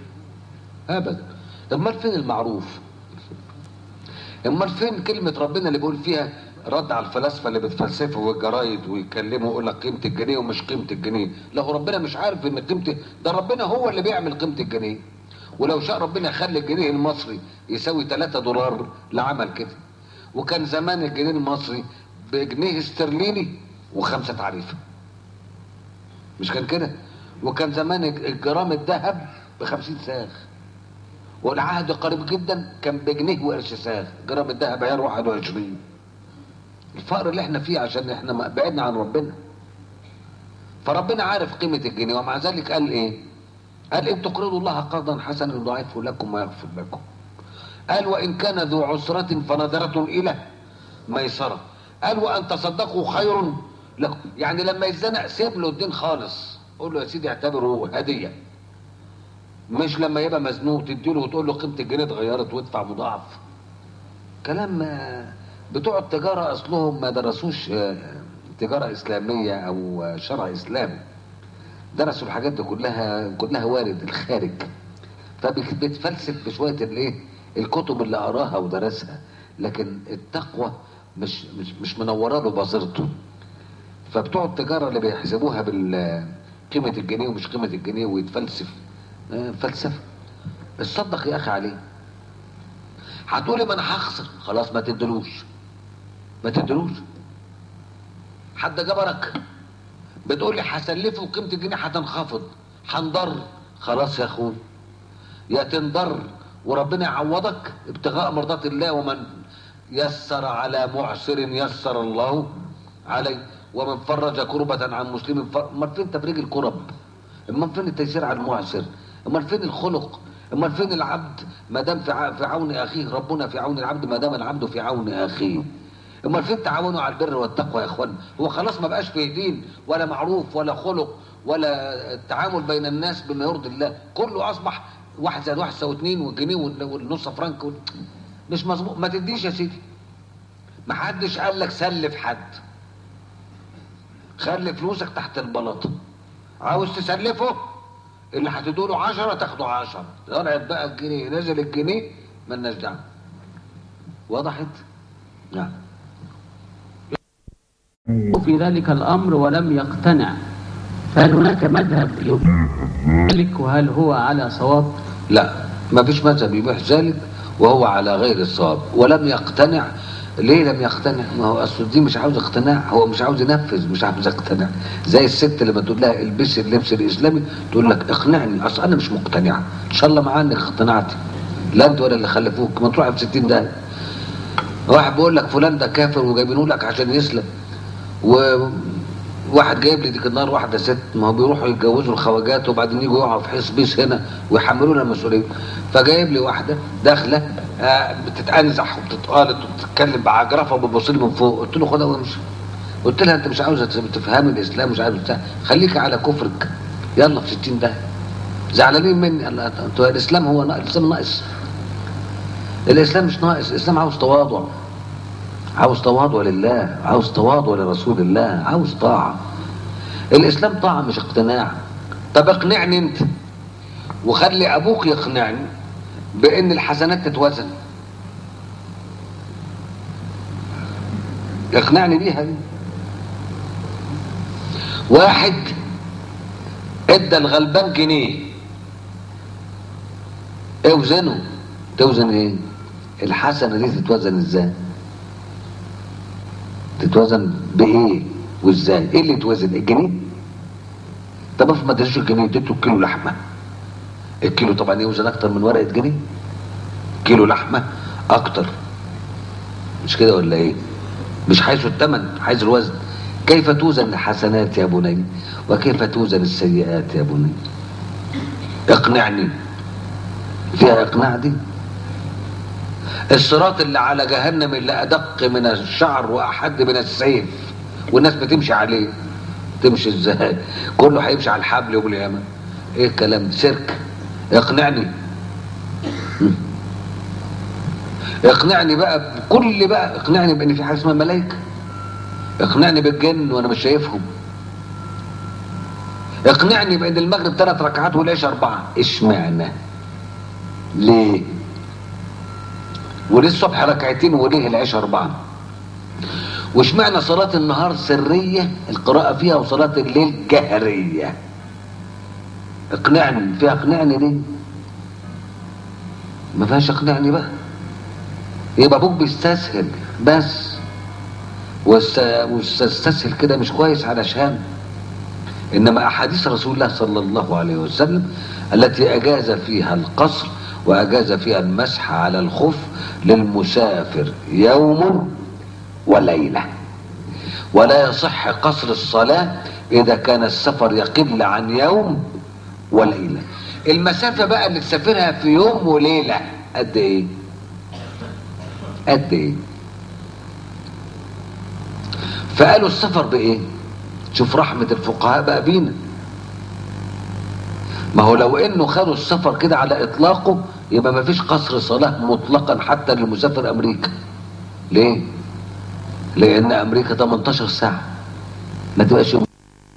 ابدا امال فين المعروف امال فين كلمه ربنا اللي بيقول فيها رد على الفلاسفه اللي بتفلسفوا والجرايد ويتكلموا يقول لك قيمه الجنيه ومش قيمه الجنيه لو ربنا مش عارف ان قيمه ده ربنا هو اللي بيعمل قيمه الجنيه ولو شاء ربنا يخلي الجنيه المصري يساوي 3 دولار لعمل كده وكان زمان الجنيه المصري بجنيه استرليني وخمسة تعريفة مش كان كده وكان زمان الجرام الذهب بخمسين ساغ والعهد قريب جدا كان بجنيه وقرش ساغ جرام الذهب عيار واحد وعشرين الفقر اللي احنا فيه عشان احنا بعدنا عن ربنا فربنا عارف قيمة الجنيه ومع ذلك قال ايه قال ان تقرضوا الله قرضا حسنا يضاعفه لكم ويغفر لكم قال وان كان ذو عسرة فنظرة الى ميسرة قال وان تصدقوا خير لكم يعني لما يتزنق سيب له الدين خالص قول له يا سيدي اعتبره هديه مش لما يبقى مزنوق تديله وتقول له قيمه الجنيه اتغيرت وادفع مضاعف كلام بتوع التجاره اصلهم ما درسوش تجاره اسلاميه او شرع اسلامي درسوا الحاجات دي كلها كلها وارد الخارج فبتفلسف بشويه الايه الكتب اللي قراها ودرسها لكن التقوى مش مش مش منوره له بصيرته فبتوع التجارة اللي بيحسبوها بالقيمة الجنيه ومش قيمة الجنيه ويتفلسف فلسفة اتصدق يا أخي عليه هتقولي ما أنا هخسر خلاص ما تدلوش ما تدلوش حد جبرك بتقولي هسلفه قيمة الجنيه هتنخفض هنضر خلاص يا أخوي يا تنضر وربنا يعوضك ابتغاء مرضات الله ومن يسر على معسر يسر الله عليه ومن فرج كربة عن مسلم امال فين تفريج الكرب امال فين التيسير على المعسر امال فين الخلق امال فين العبد ما دام في في عون اخيه ربنا في عون العبد ما دام العبد في عون اخيه امال فين تعاونوا على البر والتقوى يا اخوان هو خلاص ما بقاش فيه دين ولا معروف ولا خلق ولا التعامل بين الناس بما يرضي الله كله اصبح واحد زائد واحد يساوي اتنين والجنيه والنص فرنك وال... مش مظبوط ما تديش يا سيدي ما حدش قال لك سلف حد خلي فلوسك تحت البلاطه عاوز تسلفه اللي هتدوله عشرة تاخده عشرة طلعت بقى الجنيه نزل الجنيه مالناش دعوه وضحت؟ نعم في ذلك الأمر ولم يقتنع فهل هناك مذهب يبيح ذلك وهل هو على صواب؟ لا ما فيش مذهب يبيح ذلك وهو على غير الصواب ولم يقتنع ليه لم يقتنع ما هو اصل دي مش عاوز اقتناع هو مش عاوز ينفذ مش عاوز يقتنع زي الست لما تقول لها البسي اللبس الاسلامي تقول لك اقنعني اصل انا مش مقتنعه ان شاء الله معاك انك اقتنعتي لا انت ولا اللي خلفوك ما تروحي في 60 ده واحد بيقول لك فلان ده كافر وجايبينه لك عشان يسلم وواحد جايب لي ديك النهار واحده ست ما هو بيروحوا يتجوزوا الخواجات وبعدين يجوا يقعوا في حيث بيس هنا ويحملونا المسؤوليه فجايب لي واحده داخله آه، بتتأنزح وبتتقالط وبتتكلم بعجرفه وبتبص لي من فوق قلت له خدها وامشي قلت لها انت مش عاوزه تفهمي الاسلام مش عاوزه بتاع خليك على كفرك يلا في 60 ده زعلانين مني قال لها انتوا الاسلام هو ناقص الاسلام ناقص الاسلام مش ناقص الاسلام عاوز تواضع عاوز تواضع لله عاوز تواضع لرسول الله عاوز طاعه الاسلام طاعه مش اقتناع طب اقنعني انت وخلي ابوك يقنعني بان الحسنات تتوزن اقنعني بيها دي واحد ادى الغلبان جنيه اوزنه توزن ايه الحسنه دي تتوزن ازاي تتوزن بايه وازاي ايه اللي يتوزن الجنيه طب افرض ما اديتوش الجنيه اديته كيلو لحمه الكيلو طبعا يوزن اكتر من ورقه جنيه كيلو لحمه اكتر مش كده ولا ايه مش حيث الثمن حيث الوزن كيف توزن الحسنات يا بني وكيف توزن السيئات يا بني اقنعني فيها اقناع دي الصراط اللي على جهنم اللي ادق من الشعر واحد من السيف والناس بتمشي عليه تمشي ازاي كله هيمشي على الحبل يوم القيامه ايه الكلام ده سيرك اقنعني اقنعني بقى بكل بقى اقنعني بان في حاجه اسمها ملائكه اقنعني بالجن وانا مش شايفهم اقنعني بان المغرب ثلاث ركعات والعشاء اربعه اشمعنى ليه وليه الصبح ركعتين وليه العشاء اربعه واشمعنى صلاة النهار سرية القراءة فيها وصلاة الليل جهرية اقنعني فيها اقنعني ليه ما فيهاش اقنعني بقى يبقى ابوك بيستسهل بس واستسهل كده مش كويس علشان انما احاديث رسول الله صلى الله عليه وسلم التي اجاز فيها القصر واجاز فيها المسح على الخف للمسافر يوم وليله ولا يصح قصر الصلاه اذا كان السفر يقل عن يوم وليله المسافه بقى اللي تسافرها في يوم وليله قد ايه قد ايه فقالوا السفر بايه شوف رحمة الفقهاء بقى بينا ما هو لو انه خدوا السفر كده على اطلاقه يبقى ما فيش قصر صلاة مطلقا حتى للمسافر امريكا ليه لان امريكا 18 ساعة ما تبقاش يوم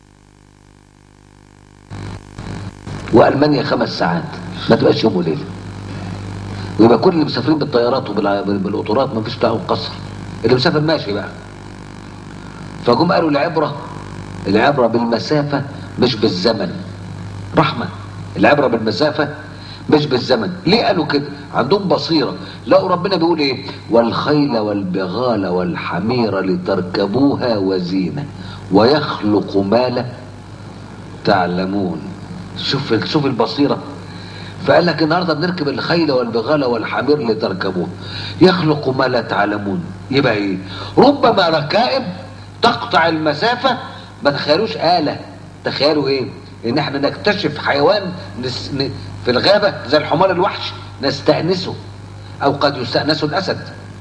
والمانيا خمس ساعات ما تبقاش يوم وليله ويبقى كل اللي مسافرين بالطيارات وبالقطارات ما فيش بتاعهم قصر اللي مسافر ماشي بقى فجم قالوا العبره العبره بالمسافه مش بالزمن رحمه العبره بالمسافه مش بالزمن ليه قالوا كده عندهم بصيره لقوا ربنا بيقول ايه والخيل والبغال والحمير لتركبوها وزينه ويخلق ما لا تعلمون شوف شوف البصيره فقال لك النهارده بنركب الخيل والبغال والحمير لتركبوه يخلق ما لا تعلمون يبقى ايه ربما ركائب تقطع المسافه ما تخيلوش آلة تخيلوا ايه ان احنا نكتشف حيوان نس... ن... في الغابة زي الحمار الوحش نستأنسه او قد يستأنسه الاسد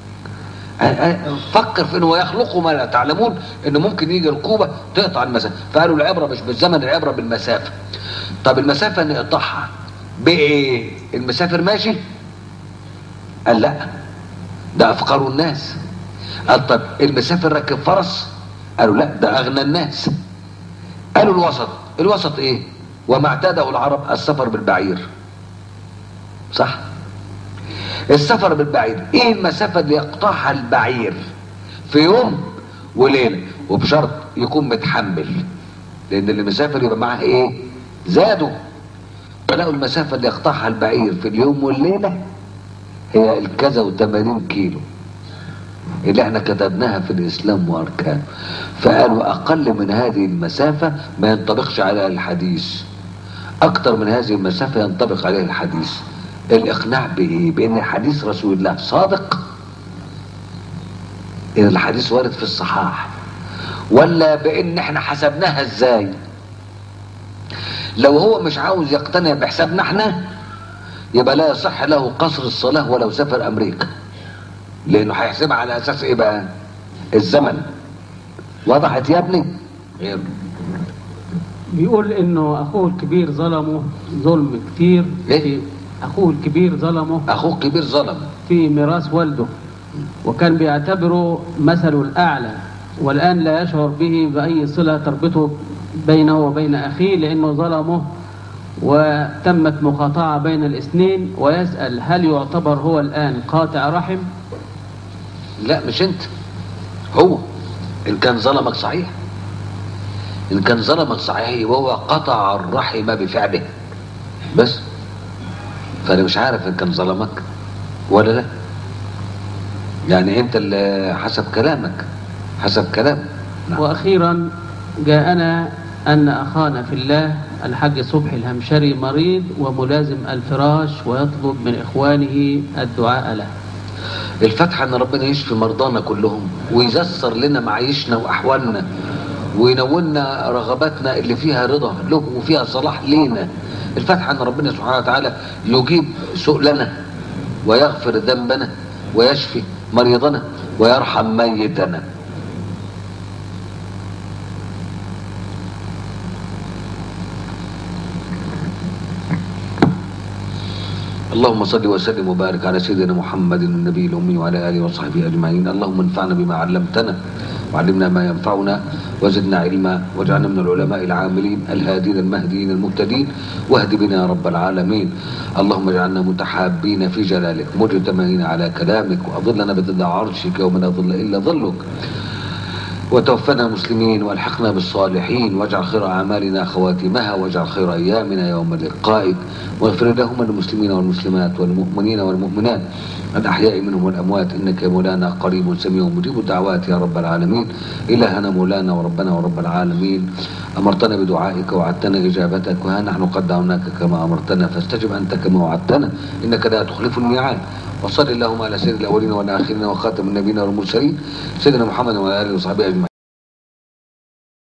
فكر في انه يخلق ما لا تعلمون انه ممكن يجي ركوبة تقطع المسافة فقالوا العبرة مش بالزمن العبرة بالمسافة طب المسافة نقطعها بايه المسافر ماشي قال لا ده افقر الناس قال طب المسافر راكب فرس قالوا لا ده اغنى الناس قالوا الوسط الوسط ايه وما اعتاده العرب السفر بالبعير صح السفر بالبعير ايه المسافة اللي يقطعها البعير في يوم وليلة وبشرط يكون متحمل لان اللي مسافر يبقى معاه ايه زادوا فلقوا المسافة اللي يقطعها البعير في اليوم والليلة هي الكذا وثمانين كيلو اللي احنا كتبناها في الاسلام واركانه فقالوا اقل من هذه المسافة ما ينطبقش عليها الحديث اكتر من هذه المسافة ينطبق عليها الحديث الاقناع بايه بان حديث رسول الله صادق ان الحديث وارد في الصحاح ولا بان احنا حسبناها ازاي لو هو مش عاوز يقتنع بحسابنا احنا يبقى لا يصح له قصر الصلاة ولو سافر امريكا لانه هيحسبها على اساس ايه بقى الزمن وضحت يا ابني غير بيقول انه اخوه الكبير ظلمه ظلم كتير إيه؟ في اخوه الكبير ظلمه اخوه كبير ظلم في ميراث والده وكان بيعتبره مثله الأعلى والآن لا يشعر به بأي صلة تربطه بينه وبين أخيه لأنه ظلمه وتمت مقاطعة بين الاثنين ويسأل هل يعتبر هو الآن قاطع رحم لا مش انت هو ان كان ظلمك صحيح ان كان ظلمك صحيح وهو قطع الرحم بفعله بس فانا مش عارف ان كان ظلمك ولا لا يعني انت اللي حسب كلامك حسب كلامك نعم. وأخيرا جاءنا أن أخانا في الله الحاج صبحي الهمشري مريض وملازم الفراش ويطلب من إخوانه الدعاء له الفتحة ان ربنا يشفي مرضانا كلهم وييسر لنا معايشنا واحوالنا وينولنا رغباتنا اللي فيها رضا له وفيها صلاح لينا الفتحة ان ربنا سبحانه وتعالى يجيب سؤلنا ويغفر ذنبنا ويشفي مريضنا ويرحم ميتنا اللهم صل وسلم وبارك على سيدنا محمد النبي الأمي وعلى آله وصحبه أجمعين اللهم انفعنا بما علمتنا وعلمنا ما ينفعنا وزدنا علما واجعلنا من العلماء العاملين الهادين المهديين المهتدين واهد بنا يا رب العالمين اللهم اجعلنا متحابين في جلالك مجتمعين على كلامك وأظلنا بظل عرشك يوم لا ظل إلا ظلك وتوفنا مسلمين والحقنا بالصالحين واجعل خير اعمالنا خواتمها واجعل خير ايامنا يوم لقائك واغفر اللهم للمسلمين والمسلمات والمؤمنين والمؤمنات الاحياء منهم والاموات انك يا مولانا قريب سميع مجيب الدعوات يا رب العالمين الهنا مولانا وربنا ورب العالمين امرتنا بدعائك وعدتنا اجابتك وها نحن قد دعوناك كما امرتنا فاستجب انت كما وعدتنا انك لا تخلف الميعاد وصل اللهم على سيد الاولين والاخرين وخاتم النبيين والمرسلين سيدنا محمد وعلى اله وصحبه اجمعين